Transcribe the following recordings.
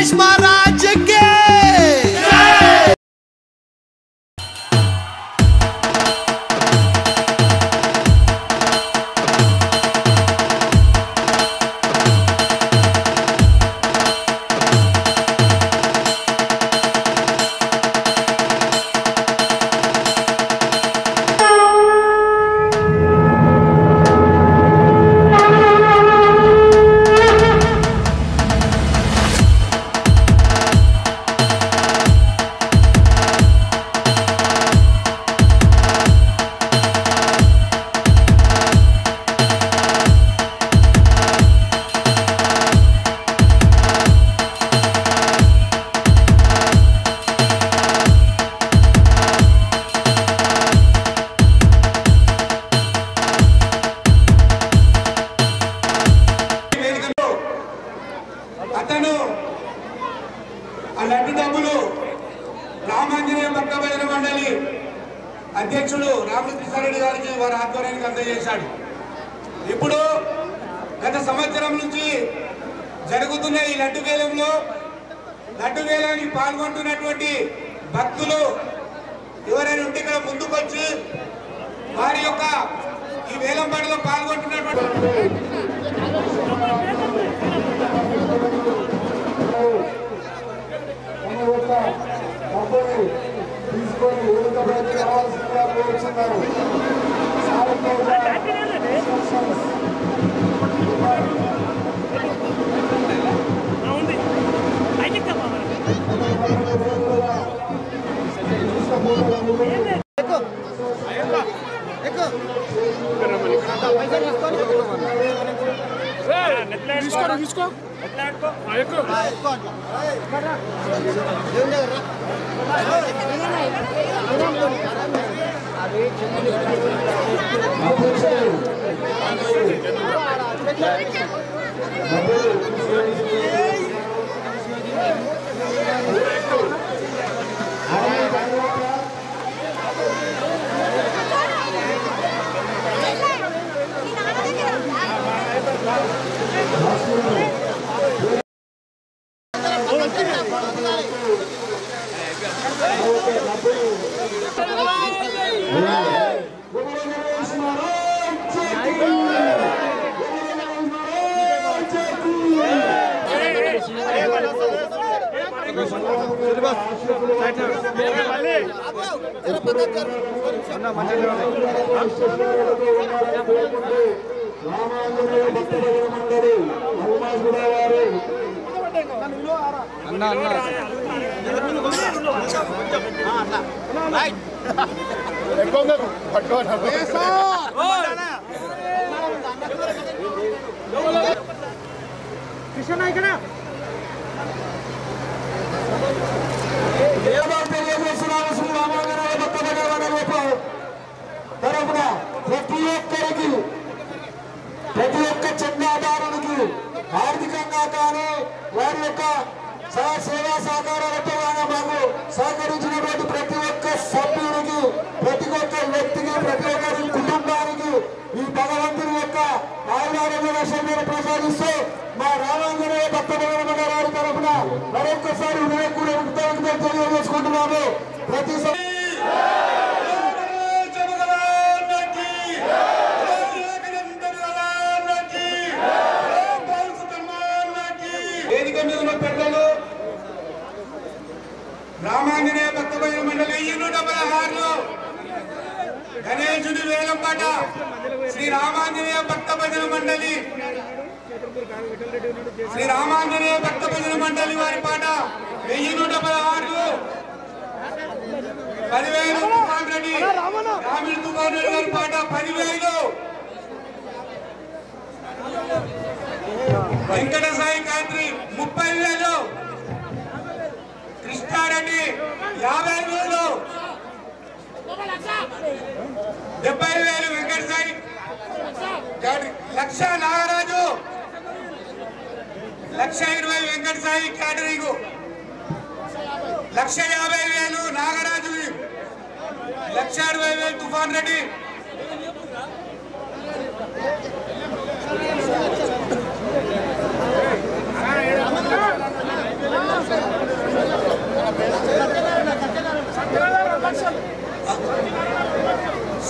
गणेश महाराज के వేదికలో అతను ఆ లడ్డు డబ్బులు రామాంజనేయ భక్త భజన మండలి అధ్యక్షుడు రామకృష్ణారెడ్డి గారికి వారి ఆధ్వర్యానికి అందజేశాడు ఇప్పుడు గత సంవత్సరం నుంచి జరుగుతున్న ఈ లడ్డు వేలంలో లడ్డు వేలానికి పాల్గొంటున్నటువంటి భక్తులు ఎవరైనా ఉంటే ఇక్కడ ముందుకొచ్చి వారి యొక్క ఈ వేలం పాటలో పాల్గొంటున్నటువంటి తమ యొక్క డబ్బుని తీసుకొని వేదిక పైకి రావాల్సిందిగా కోరుచున్నారు శానిటైజర్ ఇన్స్ట్రక్షన్స్ రామాంజనేయ భక్త భజన మండలి హనుమాసుడ వారు తెలియజేస్తున్నాను శ్రీ రామాంజనేయ భక్త భజన మండలి తరఫున ప్రతి ఒక్కరికి ప్రతి ఒక్క చందాదారునికి ఆర్థికంగా కానీ వారి యొక్క సహ సేవా సహకారాలతో ఆయన మాకు సహకరించినటువంటి ప్రతి ఒక్క సభ్యునికి ప్రతి ఒక్క వ్యక్తికి ప్రతి ఒక్కరి కుటుంబానికి ఈ భగవంతుని యొక్క ఆయుధారోగ్య వర్షాన్ని ప్రసాదిస్తూ మా రామాంజనేయ భక్త భగవన గారి తరఫున మరొక్కసారి హృదయపూర్వక కృతజ్ఞతలు తెలియజేసుకుంటున్నాము ప్రతి సభ- వేదిక మీద ఉన్న పెద్దలు రామాంజనేయ భక్త భజన మండలి వెయ్యి డెబ్బై ఆరులో గణేశుడి వేలం పాట శ్రీ రామాంజనేయ భక్త భజన మండలి శ్రీ రామాంజనేయ భక్త భజన మండలి వారి పాట వెయ్యి నూట పదహారు పదివేలు తుఫాన్ రెడ్డి రామిడి తుఫాన్ రెడ్డి గారి పాట పదివేలు వెంకట సాయి కాంత్రి ముప్పై వేలు కృష్ణారెడ్డి యాభై వేలు డెబ్బై వేలు వెంకట సాయి కాంత్రి. లక్ష నాగరాజు లక్ష ఇరవై వెంకట సాయి క్యాటరింగ్ లక్ష యాభై వేలు నాగరాజు లక్ష అరవై వేలు తుఫాన్ రెడ్డి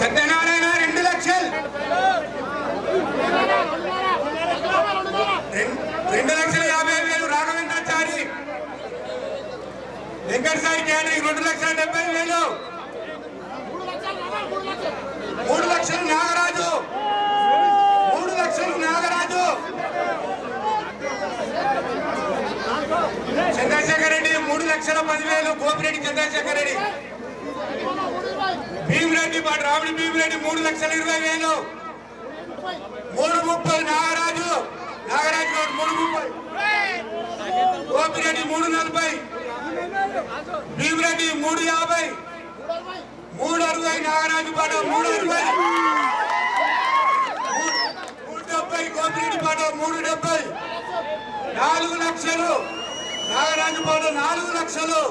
సత్యనారాయణ రెండు లక్షలు రెం- రెండు లక్షల యాభై వేలు రాఘవేంద్రాచారి వెంకటసాయి క్యాటరింగ్ రెండు లక్షల డెబ్బై వేలు మూడు లక్షలు నాగరాజు మూడు లక్షలు నాగరాజు చంద్రశేఖర్ రెడ్డి మూడు లక్షల పదివేలు గోపిరెడ్డి చంద్రశేఖర్ రెడ్డి భీమిరెడ్డి పాటు రాముడి భీమిరెడ్డి మూడు లక్షల ఇరవై వేలు మూడు ముప్పై నాగరాజు నాగరాజు గారు మూడు ముప్పై గోపిరెడ్డి మూడు నలభై భీమిరెడ్డి మూడు యాభై మూడు అరవై నాగరాజు పాట మూడు అరవై మూడు- మూడు డెబ్బై గోపిరెడ్డి పాట మూడు డెబ్బై నాలుగు లక్షలు నాగరాజు పాట నాలుగు లక్షలు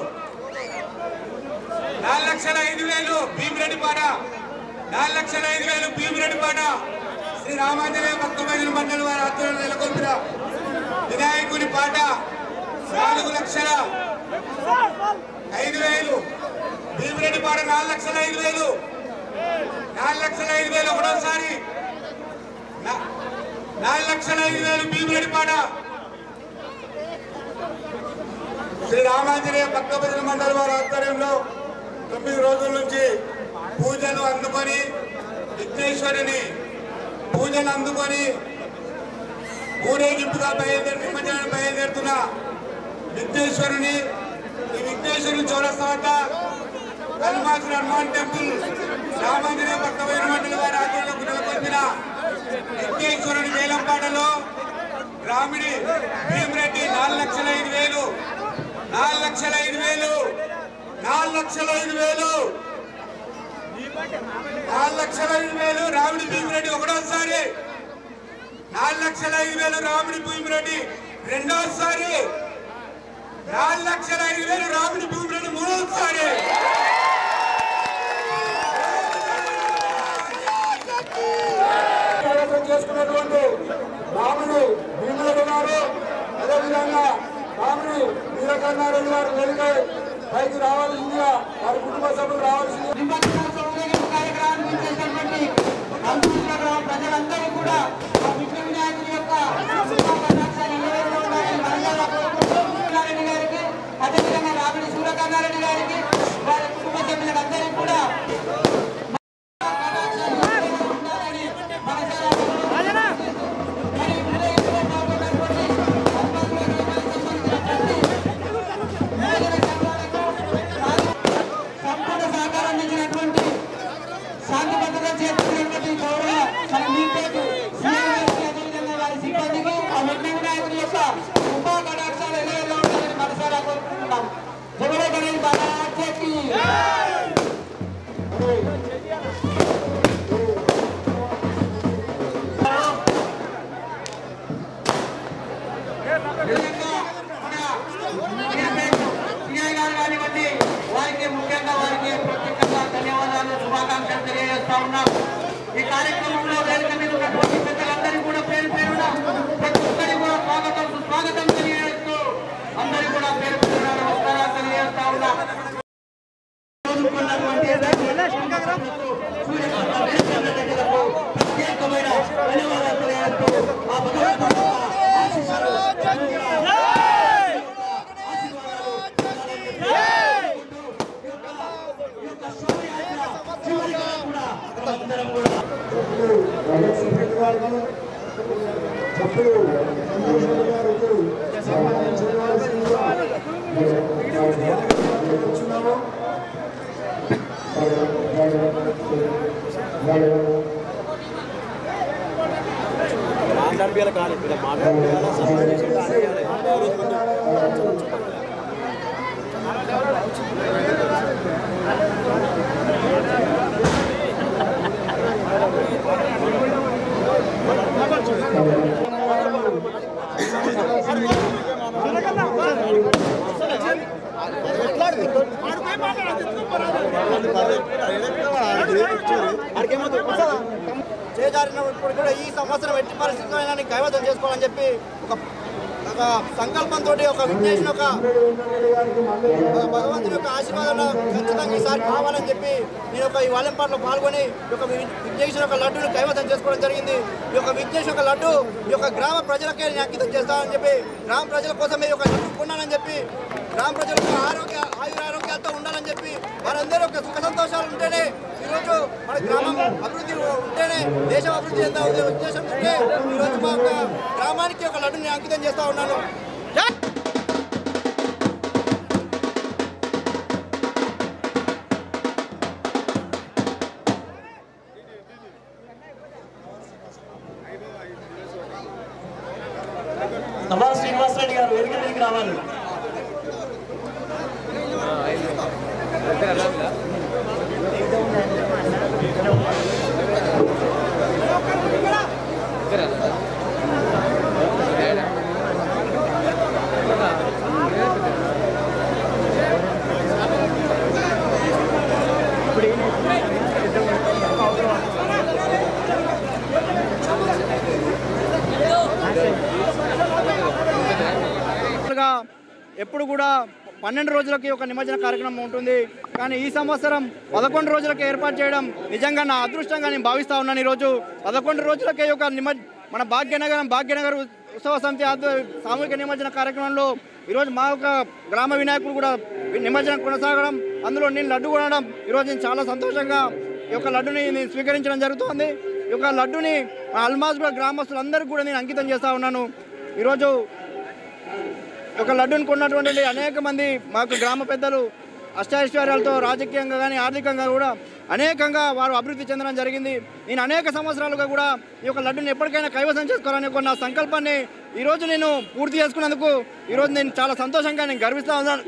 నాలుగు లక్షల ఐదు వేలు భీమిరెడ్డి పాట నాలుగు లక్షల ఐదు వేలు భీమిరెడ్డి పాట శ్రీ రామాంజనేయ భక్త భజన మండలి వారి ఆధ్వర్యంలో నెలకొల్పిన వినాయకుని పాట నాలుగు లక్షల ఐదు వేలు భీమిరెడ్డి పాట నాలుగు లక్షల ఐదు వేలు నాలుగు లక్షల ఐదు వేలు ఒకటోసారి నా- నాలుగు లక్షల ఐదు వేలు భీమిరెడ్డి పాట శ్రీ రామాంజనేయ భక్త భజన మండలి వారి ఆధ్వర్యంలో తొమ్మిది రోజుల నుంచి పూజలు అందుకొని విఘ్నేశ్వరుని పూజలు అందుకొని ఊరేగింపుగా బయలుదేరి నిమజ్జనానికి బయలుదేరుతున్న విఘ్నేశ్వరుని ఈ విఘ్నేశ్వరుని చౌరస్తా వద్ద హనుమాన్ హనుమాన్ టెంపుల్ రామాంజనేయ భక్త భజన మండలి వారి ఆధ్వర్యంలో నెలకొల్పిన విఘ్నేశ్వరుని వేలంపాటలో రామిడి భీమరెడ్డి నాలుగు లక్షల ఐదు వేలు నాలుగు లక్షల ఐదు వేలు నాలుగు లక్షల ఐదు వేలు నాలుగు లక్షల ఐదు వేలు రామిడి భీమరెడ్డి ఒకటోసారి నాలుగు లక్షల ఐదు వేలు రామిడి భీమరెడ్డి రెండోసారి నాలుగు లక్షల ఐదు వేలు రామిడి భీమరెడ్డి మూడోసారి కార్యక్రమం చేసుకున్నటువంటి రాముని భీములడు గారు అదేవిధంగా రాముని వీరకన్నారెడ్డి గారు వెనుక పైకి రావాల్సిందిగా వారి కుటుంబ సభ్యులు రావాల్సిందిగా నిమజ్జనోత్సవ ఊరేగింపు కార్యక్రమాన్ని చేసినటువంటి అంబుధుల గ్రామ ప్రజలందరూ కూడా ఆ విఘ్న వినాయకుని యొక్క కృపా కటాక్షాలు ఎల్లవేళలా ఉండాలని మనసారా కోరుకుంటూ రెడ్డి గారికి అదేవిధంగా రామిడి సూర్యకన్నారెడ్డి గారికి వారి కుటుంబ సభ్యులందరికీ కూడా కటాక్షాలు ఎల్లవేళలా ఉండాలని మనసారా కోరుకుంటూ మరి ఊరేగింపులో పాల్గొన్నటువంటి హనుమంతుల గ్రామానికి సంబంధించినటువంటి నిమజ్జన సంఘాలకు సంపూర్ణ సహకారం అందించినటువంటి శాంతి భద్రత చేస్తున్నటువంటి గౌరవ మన మీటేకు సీఎం గారికి అదేవిధంగా వారి సిబ్బందికి ఆ విఘ్న వినాయకుడి యొక్క ఉపా కటాక్షాలు ఎల్లవేళలా ఉండాలని మనసారా కోరుకుంటున్నాం జగడ గణేష్ బాబాకి విధంగా మన సిఐ గారు కానివ్వండి వారికి ముఖ్యంగా వారికి ప్రత్యేకంగా ధన్యవాదాలు శుభాకాంక్షలు తెలియజేస్తా ఉన్నాం ఈ కార్యక్రమంలో వేదిక మీద ఉన్నటువంటి పెద్దలందరికీ కూడా పేరు పేరున ప్రతి ఒక్కరికి కూడా స్వాగతం సుస్వాగతం తెలియజేస్తూ అందరికీ కూడా పేరు పేరున నమస్కారాలు తెలియజేస్తా ఉన్నాం చదువుకున్నటువంటి సూర్యకాంతకు ప్రత్యేకమైన ధన్యవాదాలు తెలియజేస్తూ ఆ భగవంతుడు ఆశీస్సులు చెప్పుడు సంతోష్ గారికి సన్మానం చేయవలసిందిగా వచ్చినాము మాట్లాడిపోయాలి కానీ ఇక్కడ మాట్లాడిపోయాలి సన్మానం చేసి అడగాలి చేజారినప్పుడు కూడా ఈ సంవత్సరం ఎట్టి పరిస్థితుల్లో అయినా నీకు కైవసం చేసుకోవాలని చెప్పి ఒక ఒక ఒక సంకల్పంతో ఒక విఘ్నేశ్వర ఒక భగవంతుని యొక్క ఆశీర్వాదం ఖచ్చితంగా ఈసారి కావాలని చెప్పి నేను ఒక ఈ వాలంపాట్లో పాల్గొని ఈ యొక్క వి- విఘ్నేశ్వర యొక్క లడ్డును కైవసం చేసుకోవడం జరిగింది ఈ యొక్క విఘ్నేశ్వర యొక్క లడ్డు ఈ యొక్క గ్రామ ప్రజలకే నేను అంకితం చేస్తానని చెప్పి గ్రామ ప్రజల కోసమే ఈ యొక్క లడ్డు కొన్నానని చెప్పి గ్రామ ప్రజలకు ఆరోగ్య ఆయుర ఆరోగ్యాలతో ఉండాలని చెప్పి వారందరూ ఒక సుఖ సంతోషాలు ఉంటేనే ఈరోజు మన గ్రామం అభివృద్ధి ఉంటేనే దేశం అభివృద్ధి చెందా ఉద్దేశం ఉంటే ఈరోజు మా యొక్క గ్రామానికి ఒక లడ్డుని అంకితం చేస్తా ఉన్నాను జై నమా శ్రీనివాసరెడ్డి గారు వేదిక మీదకి రావాలి గా ఎప్పుడు కూడా పన్నెండు రోజులకి ఒక నిమజ్జన కార్యక్రమం ఉంటుంది కానీ ఈ సంవత్సరం పదకొండు రోజులకి ఏర్పాటు చేయడం నిజంగా నా అదృష్టంగా నేను భావిస్తా ఉన్నాను ఈరోజు పదకొండు రోజులకే ఒక నిమజ్ మన భాగ్యనగరం భాగ్యనగర్ ఉత్సవ సమితి ఆధ్వర్య సామూహిక నిమజ్జన కార్యక్రమంలో ఈరోజు మా యొక్క గ్రామ వినాయకుడు కూడా నిమజ్జనం కొనసాగడం అందులో నేను లడ్డు కొనడం ఈరోజు నేను చాలా సంతోషంగా ఈ యొక్క లడ్డుని నేను స్వీకరించడం జరుగుతుంది ఈ యొక్క లడ్డుని మా అల్మాజ్ కూడా గ్రామస్తులందరికీ కూడా నేను అంకితం చేస్తా ఉన్నాను ఈరోజు ఒక లడ్డును కొన్నటువంటి అనేక మంది మాకు గ్రామ పెద్దలు అష్టైశ్వర్యాలతో రాజకీయంగా కానీ ఆర్థికంగా కూడా అనేకంగా వారు అభివృద్ధి చెందడం జరిగింది నేను అనేక సంవత్సరాలుగా కూడా ఈ యొక్క లడ్డుని ఎప్పటికైనా కైవసం చేసుకోవాలని ఒక నా సంకల్పాన్ని ఈరోజు నేను పూర్తి చేసుకున్నందుకు ఈరోజు నేను చాలా సంతోషంగా నేను గర్విస్తూ ఉన్నాను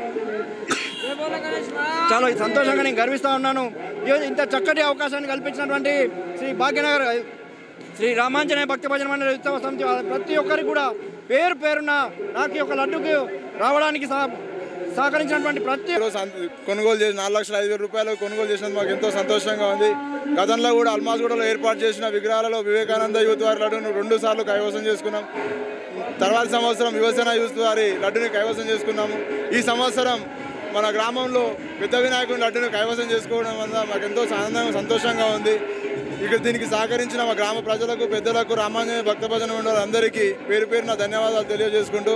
చాలా సంతోషంగా నేను గర్విస్తూ ఉన్నాను ఈరోజు ఇంత చక్కటి అవకాశాన్ని కల్పించినటువంటి శ్రీ భాగ్యనగర్ శ్రీ రామాంజనేయ భక్తి భజన మండలి ఉత్సవ సమితి వాళ్ళ ప్రతి ఒక్కరికి కూడా పేరు పేరున నాకు ఈ యొక్క లడ్డుకు రావడానికి సహ సహకరించినటువంటి ప్రతి ఈరోజు సంత- కొనుగోలు చేసి నాలుగు లక్షల ఐదు వేల రూపాయలు కొనుగోలు చేసినందుకు మాకు ఎంతో సంతోషంగా ఉంది గతంలో కూడా అల్మాస్గూడలో ఏర్పాటు చేసిన విగ్రహాలలో వివేకానంద యూత్ వారి లడ్డును రెండు సార్లు కైవసం చేసుకున్నాం తర్వాత సంవత్సరం యువసేన యూత్ వారి లడ్డుని కైవసం చేసుకున్నాము ఈ సంవత్సరం మన గ్రామంలో పెద్ద వినాయకుని లడ్డును కైవసం చేసుకోవడం వల్ల మాకు ఎంతో ఆనందంగా సంతోషంగా ఉంది ఇక్కడ దీనికి సహకరించిన మా గ్రామ ప్రజలకు పెద్దలకు రామాంజనేయ భక్త భజన మండలి అందరికీ పేరు పేరున ధన్యవాదాలు తెలియజేసుకుంటూ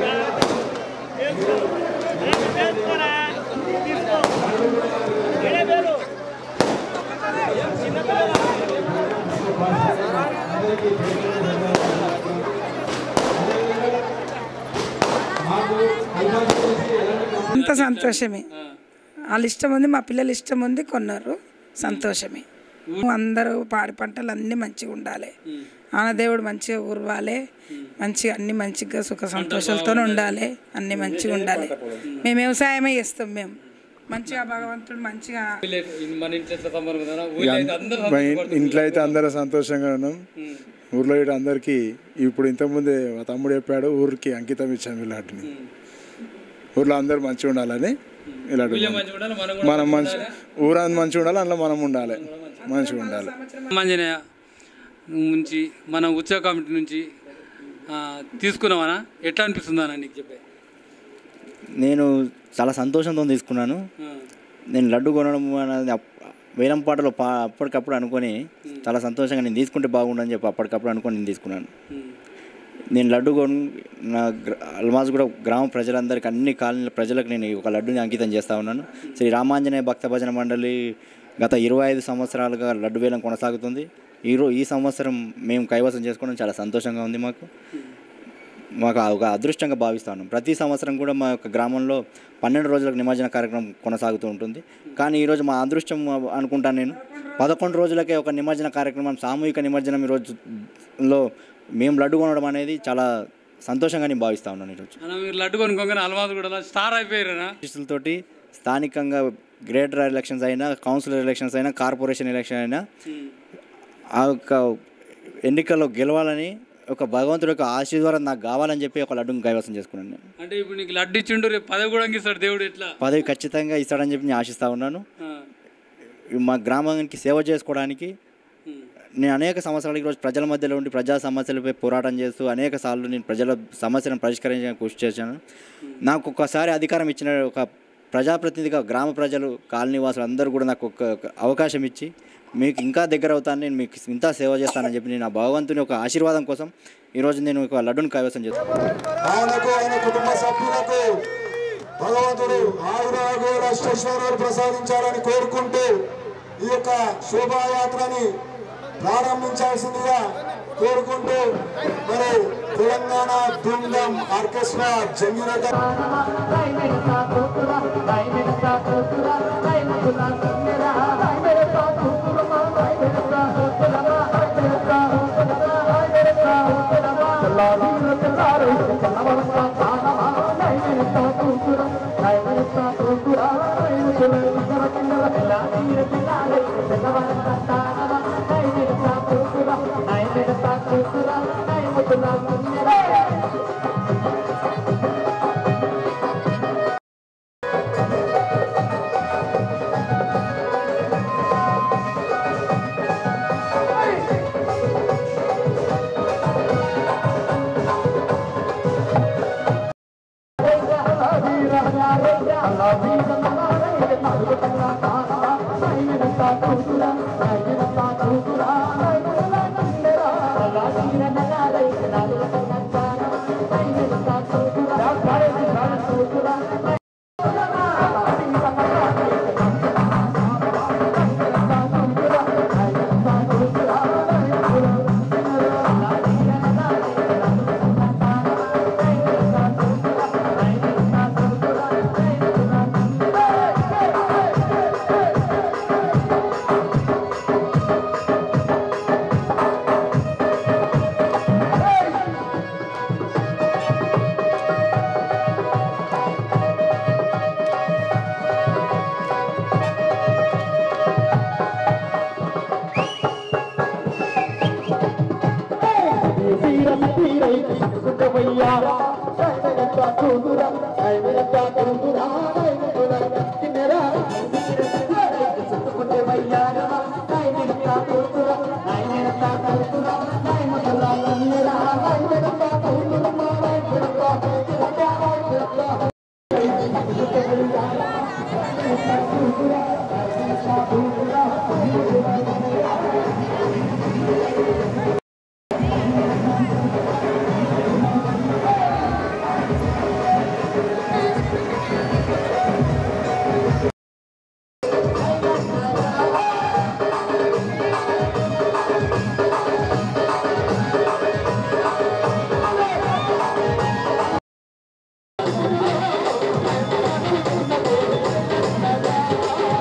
అంత సంతోషమే వాళ్ళ ఇష్టం ఉంది మా పిల్లల ఇష్టం ఉంది కొన్నారు సంతోషమే అందరూ పాడి పంటలు అన్నీ మంచిగా ఉండాలి ఆనదేవుడు మంచిగా ఉరవాలి మంచిగా అన్ని మంచిగా సుఖ సంతోషాలతో ఉండాలి అన్ని మంచిగా ఉండాలి మేము వ్యవసాయమే చేస్తాం మేము మంచిగా భగవంతుడు మంచిగా మన ఇంట్లో ఎట్లా సంబరం ఉందన్నా? ఊళ్ళో అయితే అందరూ మా ఇన్- ఇంట్లో అయితే అందరూ సంతోషంగా ఉన్నాం ఊర్లో ఇటు అందరికీ ఇప్పుడు ఇంతకుముందే మా తమ్ముడు చెప్పాడు ఊరికి అంకితం ఇచ్చాము ఇలాంటిని ఊర్లో అందరూ మంచిగా ఉండాలని ఇలాంటి మంచిగా ఉండాలి మనం కూడా మనం మంచి ఊరంతా మంచిగా ఉండాలి అందులో మనం ఉండాలి మంచిగా ఉండాలి మంజనయ్య నుంచి మన ఉత్సవ కమిటీ నుంచి ఆ, తీసుకున్నామనా ఎట్లా అనిపిస్తుందన్నా నీకు చెప్పే నేను చాలా సంతోషంతో తీసుకున్నాను ఆ, నేను లడ్డు కొనడం అనేది అప్- వేలం పాటలో పా అప్పటికప్పుడు అనుకొని చాలా సంతోషంగా నేను తీసుకుంటే బాగుండని చెప్పి అప్పటికప్పుడు అనుకొని నేను తీసుకున్నాను ఉమ్, నేను లడ్డు కొను నా గ్ర- అల్మాజ్ కూడా గ్రామ ప్రజలందరికీ అన్ని కాలనీల ప్రజలకు నేను ఈ ఒక లడ్డుని అంకితం చేస్తా ఉన్నాను శ్రీ రామాంజనేయ భక్త భజన మండలి గత ఇరవై ఐదు సంవత్సరాలుగా లడ్డు వేలం కొనసాగుతుంది ఈరో ఈ సంవత్సరం మేము కైవసం చేసుకోవడం చాలా సంతోషంగా ఉంది మాకు మాకు ఆ ఒక అదృష్టంగా భావిస్తాను ప్రతి సంవత్సరం కూడా మా యొక్క గ్రామంలో పన్నెండు రోజులకు నిమజ్జన కార్యక్రమం కొనసాగుతూ ఉంటుంది కానీ ఈరోజు మా అదృష్టం అనుకుంటాను నేను పదకొండు రోజులకే ఒక నిమజ్జన కార్యక్రమం సామూహిక నిమజ్జనం ఈరోజులో మేము లడ్డు కొనడం అనేది చాలా సంతోషంగా నేను భావిస్తా ఉన్నాను ఈరోజు అన్న మీరు లడ్డు కొనుక్కోగానే అలవాటు కూడా స్టార్ అయిపోయారనా తోటి స్థానికంగా గ్రేటర్ ఎలక్షన్స్ అయినా కౌన్సిలర్ ఎలక్షన్స్ అయినా కార్పొరేషన్ ఎలక్షన్ అయినా ఆ యొక్క ఎన్నికల్లో గెలవాలని ఒక భగవంతుడి యొక్క ఆశీర్వాదం నాకు కావాలని చెప్పి ఒక లడ్డును కైవసం చేసుకున్నాను నేను అంటే ఇప్పుడు నీకు లడ్డు ఇచ్చిండు రేపు పదవి కూడా అంగిస్తాడు దేవుడు ఎట్లా పదవి ఖచ్చితంగా ఇస్తాడని చెప్పి నేను ఆశిస్తా ఉన్నాను ఆ, మా గ్రామానికి సేవ చేసుకోవడానికి ఉమ్, నేను అనేక సంవత్సరాలు ఈరోజు ప్రజల మధ్యలో ఉండి ప్రజా సమస్యలపై పోరాటం చేస్తూ అనేక సార్లు నేను ప్రజల సమస్యలను పరిష్కరించడానికి కృషి చేశాను నాకు ఒక్కసారి అధికారం ఇచ్చిన ఒక ప్రజాప్రతినిధిగా గ్రామ ప్రజలు కాలనీ వాసులు అందరూ కూడా నాకు ఒక ఒక అవకాశం ఇచ్చి మీకు ఇంకా దగ్గర అవుతాను నేను మీకు ఇంత సేవ చేస్తానని చెప్పి నేను ఆ భగవంతుని ఒక ఆశీర్వాదం కోసం ఈరోజు నేను ఒక లడ్డును కైవసం చేస్తాను ఆయనకు ఆయన కుటుంబ సభ్యులకు భగవంతుడు ఆయురాగోర అష్టైశ్వర్యాలు ప్రసాదించాలని కోరుకుంటూ ఈ యొక్క శోభాయాత్రని ప్రారంభించాల్సిందిగా కోరుకుంటూ మరి తెలంగాణ బృందం ఆర్కెస్ట్రా జంగిరట Thank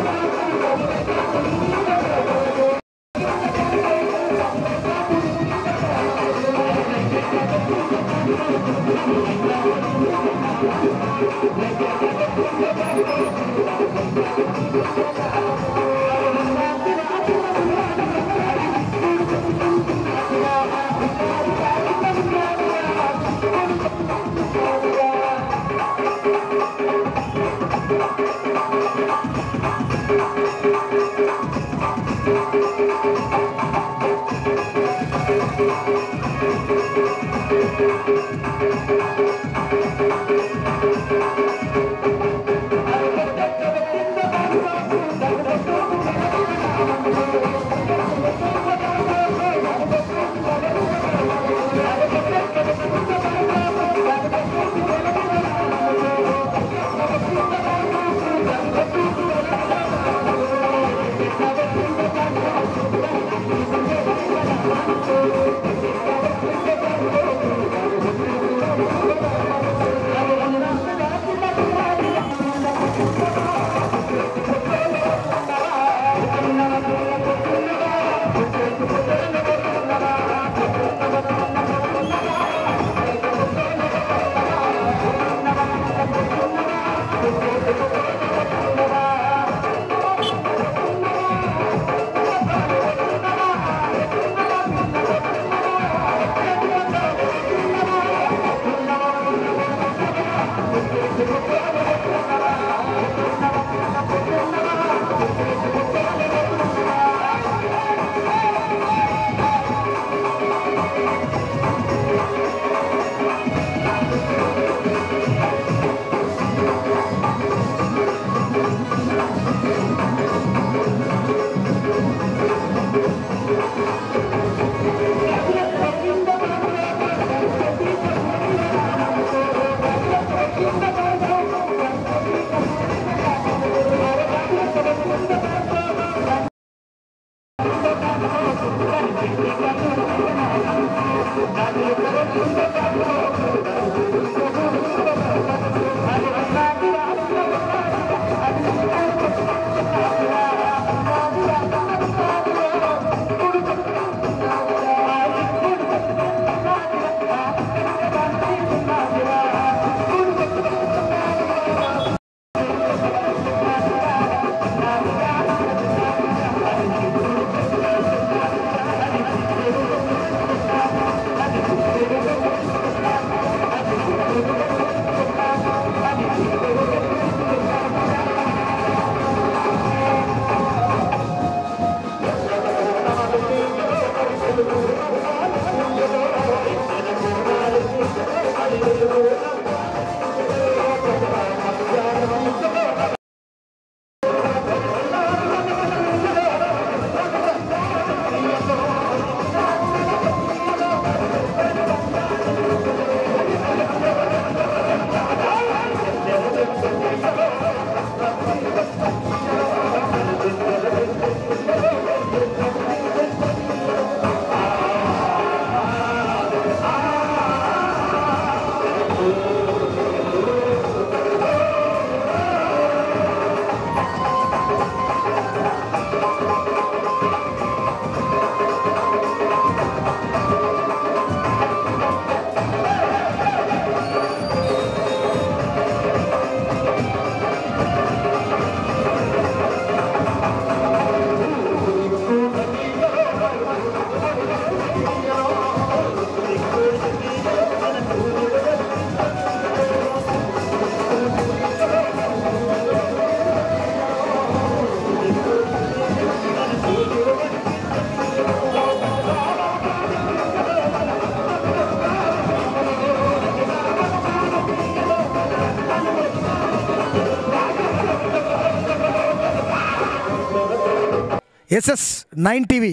ఎస్ఎస్ నైన్ టీవీ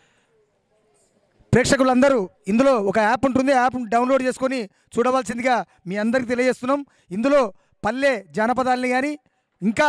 ప్రేక్షకులందరూ ఇందులో ఒక యాప్ ఉంటుంది యాప్ డౌన్లోడ్ చేసుకొని చూడవలసిందిగా మీ అందరికీ తెలియజేస్తున్నాం ఇందులో పల్లె జానపదాలని కానీ ఇంకా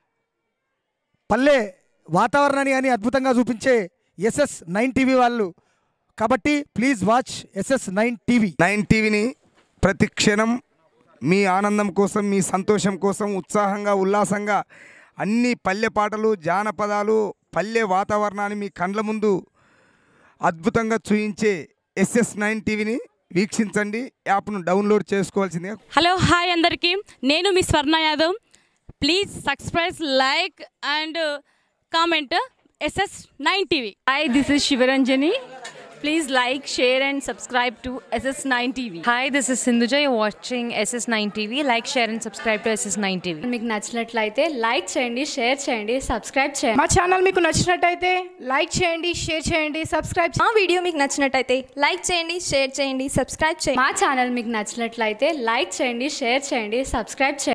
పల్లె వాతావరణాన్ని కానీ అద్భుతంగా చూపించే ఎస్ఎస్ నైన్ టీవీ వాళ్ళు కాబట్టి please watch S S nine TV nine టీవీని ప్రతి క్షణం మీ ఆనందం కోసం మీ సంతోషం కోసం ఉత్సాహంగా ఉల్లాసంగా అన్ని పల్లె పాటలు జానపదాలు పల్లె వాతావరణాన్ని మీ కండ్ల ముందు అద్భుతంగా చూయించే ఎస్ఎస్ నైన్ టీవీని వీక్షించండి యాప్ను డౌన్లోడ్ చేసుకోవాల్సిందిగా హలో హాయ్ అందరికీ నేను మీ Swarna Yadav please subscribe like and comment S S nine TV hi this is Shivaranjani please like share and subscribe to S S nine TV hi this is Sindhuja you watching S S nine TV like share and subscribe to S S nine TV మీకు నచ్చినట్లయితే like చేయండి share చేయండి subscribe చేయండి మా channel మీకు నచ్చినట్టయితే like చేయండి share చేయండి సబ్స్క్రైబ్ మా వీడియో మీకు నచ్చినట్టయితే లైక్ చేయండి షేర్ చేయండి సబ్స్క్రైబ్ చేయండి మా ఛానల్ మీకు నచ్చినట్లయితే లైక్ చేయండి షేర్ చేయండి సబ్స్క్రైబ్ చేయండి